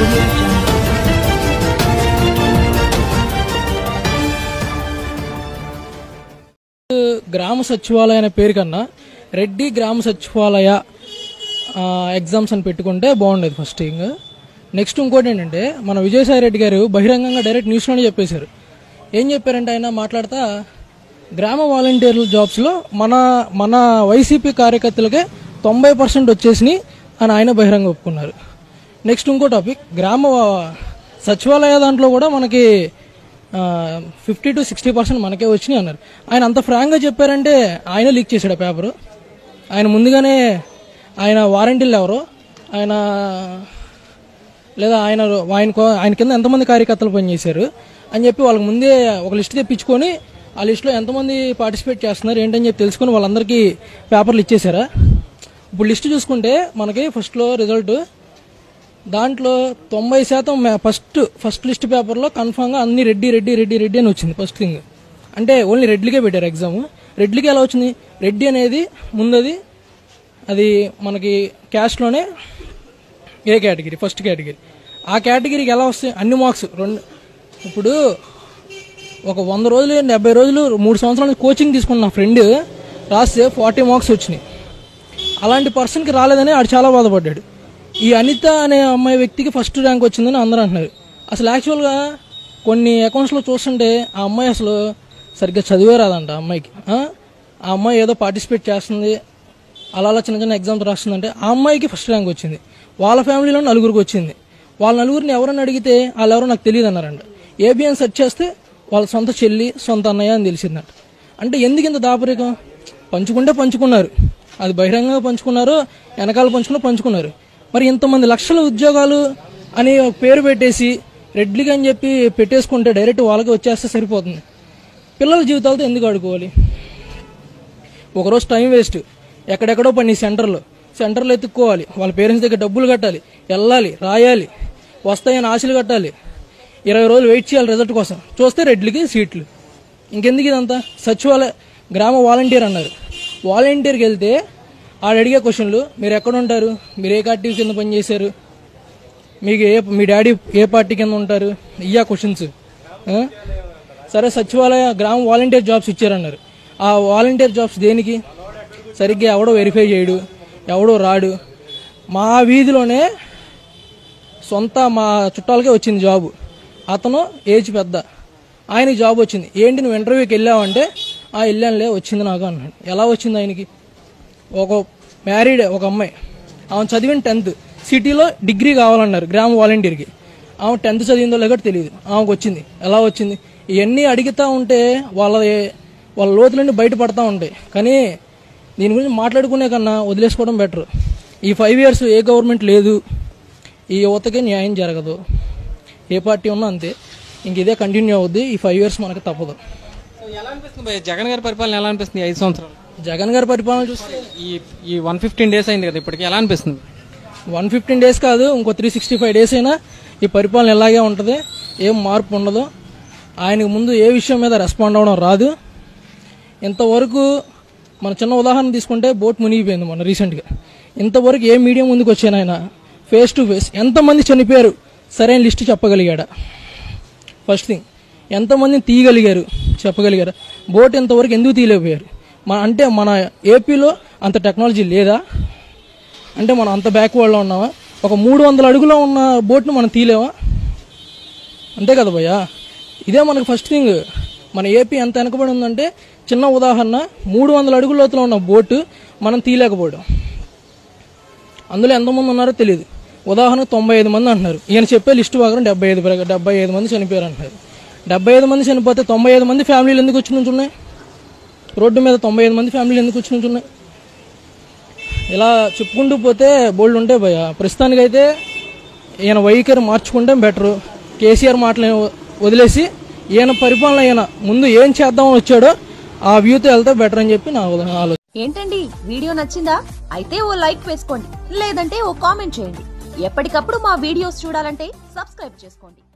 audio jungle. గ్రామ సచివాలయ అనే పేరు కన్నా రెడ్డి గ్రామ సచివాలయ ఆ, ఎగ్జామ్స్ అని పెట్టుకుంటే బాగుండేది ఫస్ట్ థింగ్ నెక్స్ట్ ఇంకోటి ఏంటంటే మన విజయసాయి రెడ్డి గారు బహిరంగంగా డైరెక్ట్ న్యూస్లోనే చెప్పేశారు ఏం చెప్పారంటే ఆయన మాట్లాడతా గ్రామ వాలంటీర్ల జాబ్స్లో మన మన వైసీపీ కార్యకర్తలకే తొంభై పర్సెంట్ వచ్చేసినాయి అని ఆయన బహిరంగ ఒప్పుకున్నారు నెక్స్ట్ ఇంకో టాపిక్ గ్రామ వా- సచివాలయ దాంట్లో కూడా మనకి ఫిఫ్టీ టు సిక్స్టీ పర్సెంట్ మనకే వచ్చినాయి అన్నారు ఆయన అంత ఫ్రాంక్గా చెప్పారంటే ఆయన లీక్ చేశాడు ఆ పేపరు ఆయన ముందుగానే ఆయన వారంటీలు ఎవరు ఆయన లేదా ఆయన ఆయన కో- ఆయన కింద ఎంతమంది కార్యకర్తలు పనిచేశారు అని చెప్పి వాళ్ళకి ముందే ఒక లిస్ట్ తెప్పించుకొని ఆ లిస్టులో ఎంతమంది పార్టిసిపేట్ చేస్తున్నారు ఏంటని చెప్పి తెలుసుకొని వాళ్ళందరికీ పేపర్లు ఇచ్చేసారా ఇప్పుడు లిస్ట్ చూసుకుంటే మనకి ఫస్ట్లో రిజల్ట్ దాంట్లో తొంభై శాతం మే- ఫస్ట్ ఫస్ట్ లిస్ట్ పేపర్లో కన్ఫామ్గా అన్ని రెడ్డి రెడ్డి రెడ్డి రెడ్డి అని వచ్చింది ఫస్ట్ థింగ్ అంటే ఓన్లీ రెడ్లికే పెట్టారు ఎగ్జామ్ రెడ్లికి ఎలా వచ్చింది రెడ్డి అనేది ముందది అది మనకి క్యాస్ట్లోనే ఏ కేటగిరీ ఫస్ట్ కేటగిరీ ఆ కేటగిరీకి ఎలా వస్తాయి అన్ని మార్క్స్ రెండు ఇప్పుడు ఒక వంద రోజులు డెబ్బై రోజులు మూడు సంవత్సరాల నుంచి కోచింగ్ తీసుకున్న నా ఫ్రెండ్ రాస్తే ఫార్టీ మార్క్స్ వచ్చినాయి అలాంటి పర్సన్కి రాలేదని ఆడు చాలా బాధపడ్డాడు ఈ అనిత అనే అమ్మాయి వ్యక్తికి ఫస్ట్ ర్యాంక్ వచ్చిందని అందరూ అంటున్నారు అసలు యాక్చువల్గా కొన్ని అకౌంట్స్లో చూస్తుంటే ఆ అమ్మాయి అసలు సరిగ్గా చదివే రాదంట ఆ అమ్మాయికి ఆ? ఆ అమ్మాయి ఏదో పార్టిసిపేట్ చేస్తుంది అలా అలా చిన్న చిన్న ఎగ్జామ్స్ రాస్తుందంటే ఆ అమ్మాయికి ఫస్ట్ ర్యాంక్ వచ్చింది వాళ్ళ ఫ్యామిలీలో నలుగురికి వచ్చింది వాళ్ళ నలుగురిని ఎవరని అడిగితే వాళ్ళు ఎవరో నాకు తెలియదు అన్నారంట ఏబిఎన్ సెర్చ్ చేస్తే వాళ్ళ సొంత చెల్లి సొంత అన్నయ్య అని తెలిసిందంట అంటే ఎందుకు ఇంత దాపరికం పంచుకుంటే పంచుకున్నారు అది బహిరంగంగా పంచుకున్నారు వెనకాల పంచుకున్న పంచుకున్నారు మరి ఇంతమంది లక్షల ఉద్యోగాలు అని ఒక పేరు పెట్టేసి రెడ్లిగా అని చెప్పి పెట్టేసుకుంటే డైరెక్ట్ వాళ్ళకి వచ్చేస్తే సరిపోతుంది పిల్లల జీవితాలతో ఎందుకు ఆడుకోవాలి ఒకరోజు టైం వేస్ట్ ఎక్కడెక్కడో పని సెంటర్లో సెంటర్లో ఎత్తుక్కోవాలి వాళ్ళ పేరెంట్స్ దగ్గర డబ్బులు కట్టాలి వెళ్ళాలి రాయాలి వస్తాయని ఆశలు కట్టాలి ఇరవై రోజులు వెయిట్ చేయాలి రిజల్ట్ కోసం చూస్తే రెడ్లకి సీట్లు ఇంకెందుకు ఇదంతా సచివాలయ గ్రామ వాలంటీర్ అన్నారు వాలంటీర్కి వెళ్తే ఆడు అడిగే క్వశ్చన్లు మీరు ఎక్కడ ఉంటారు మీరు ఏ పార్టీ కింద పనిచేశారు మీకు ఏ మీ డాడీ ఏ పార్టీ కింద ఉంటారు ఇయ్యా క్వశ్చన్స్ ఆ? సరే సచివాలయ గ్రామ వాలంటీర్ జాబ్స్ ఇచ్చారన్నారు ఆ వాలంటీర్ జాబ్స్ దేనికి సరిగ్గా ఎవడో వెరిఫై చేయడు ఎవడో రాడు మా వీధిలోనే సొంత మా చుట్టాలకే వచ్చింది జాబ్ అతను ఏజ్ పెద్ద ఆయన జాబ్ వచ్చింది ఏంటి నువ్వు ఇంటర్వ్యూకి వెళ్ళావంటే ఆ వెళ్ళానులే వచ్చింది నాకు అన్నాడు ఎలా వచ్చింది ఆయనకి ఒక మ్యారీడ్ ఒక అమ్మాయి ఆమె చదివిన టెన్త్ సిటీలో డిగ్రీ కావాలన్నారు గ్రామ వాలంటీర్కి ఆమె టెన్త్ చదివిందో లేదో తెలియదు ఆమెకు వచ్చింది ఎలా వచ్చింది ఇవన్నీ అడుగుతూ ఉంటే వాళ్ళ వాళ్ళ లోతులన్నీ బయటపడతా ఉంటాయి కానీ దీని గురించి మాట్లాడుకునే కన్నా వదిలేసుకోవడం బెటర్ ఈ ఫైవ్ ఇయర్స్ ఏ గవర్నమెంట్ లేదు ఈ యువతకి న్యాయం జరగదు ఏ పార్టీ ఉన్నా అంతే ఇంక ఇదే కంటిన్యూ అవుద్ది ఈ ఫైవ్ ఇయర్స్ మనకు తప్పదు సో ఎలా అనిపిస్తుంది భయ్య జగన్ గారి పరిపాలన ఎలా అనిపిస్తుంది ఈ ఐదు సంవత్సరాలు జగన్ గారి పరిపాలన చూస్తే ఈ ఈ వన్ ఫిఫ్టీన్ డేస్ అయింది కదా ఇప్పటికి ఎలా అనిపిస్తుంది వన్ ఫిఫ్టీన్ డేస్ కాదు ఇంకో త్రీ సిక్స్టీ ఫైవ్ డేస్ అయినా ఈ పరిపాలన ఇలాగే ఉంటుంది ఏం మార్పు ఉండదు ఆయనకు ముందు ఏ విషయం మీద రెస్పాండ్ అవ్వడం రాదు ఇంతవరకు మన చిన్న ఉదాహరణ తీసుకుంటే బోట్ మునిగిపోయింది మన రీసెంట్గా ఇంతవరకు ఏ మీడియం ముందుకు వచ్చాను ఆయన ఫేస్ టు ఫేస్ ఎంతమంది చనిపోయారు సరైన లిస్ట్ చెప్పగలిగాడా ఫస్ట్ థింగ్ ఎంతమందిని తీయగలిగారు చెప్పగలిగారు బోట్ ఇంతవరకు ఎందుకు తీయలేకపోయారు మన అంటే మన ఏపీలో అంత టెక్నాలజీ లేదా అంటే మనం అంత బ్యాక్వర్డ్లో ఉన్నామా ఒక మూడు వందల అడుగులో ఉన్న బోట్ను మనం తీయలేమా అంతే కదా భయ్యా ఇదే మనకు ఫస్ట్ థింగ్ మన ఏపీ ఎంత వెనకబడి ఉందంటే చిన్న ఉదాహరణ మూడు వందల అడుగుల లోతులో ఉన్న బోటు మనం తీయలేకపోవడం అందులో ఎంతమంది ఉన్నారో తెలియదు ఉదాహరణ తొంభై ఐదు మంది అంటున్నారు ఈయన చెప్పే లిస్టు ప్రకారం డెబ్బై ఐదు ప్రకారం డెబ్బై ఐదు మంది చనిపోయారు అంటున్నారు డెబ్బై ఐదు మంది చనిపోతే తొంభై ఐదు మంది ఫ్యామిలీలు ఎందుకు వచ్చి నుంచి ఉన్నాయి రోడ్డు మీద తొంభై ఐదు మంది ఫ్యామిలీలు ఎందుకు వచ్చి నుంచి ఉన్నాయి ఇలా చెప్పుకుంటూ పోతే బోల్డ్ ఉంటాయి భయ ప్రస్తుతానికైతే ఈయన వైఖరి మార్చుకుంటే బెటరు కేసీఆర్ మాటలు వదిలేసి ఈయన పరిపాలన ఈయన ముందు ఏం చేద్దామని వచ్చాడో ఆ వ్యూతో వెళ్తే బెటర్ అని చెప్పి నా ఆలోచన ఏంటండి వీడియో నచ్చిందా అయితే ఓ లైక్ వేసుకోండి లేదంటే ఓ కామెంట్ చేయండి ఎప్పటికప్పుడు మా వీడియోస్ చూడాలంటే సబ్స్క్రైబ్ చేసుకోండి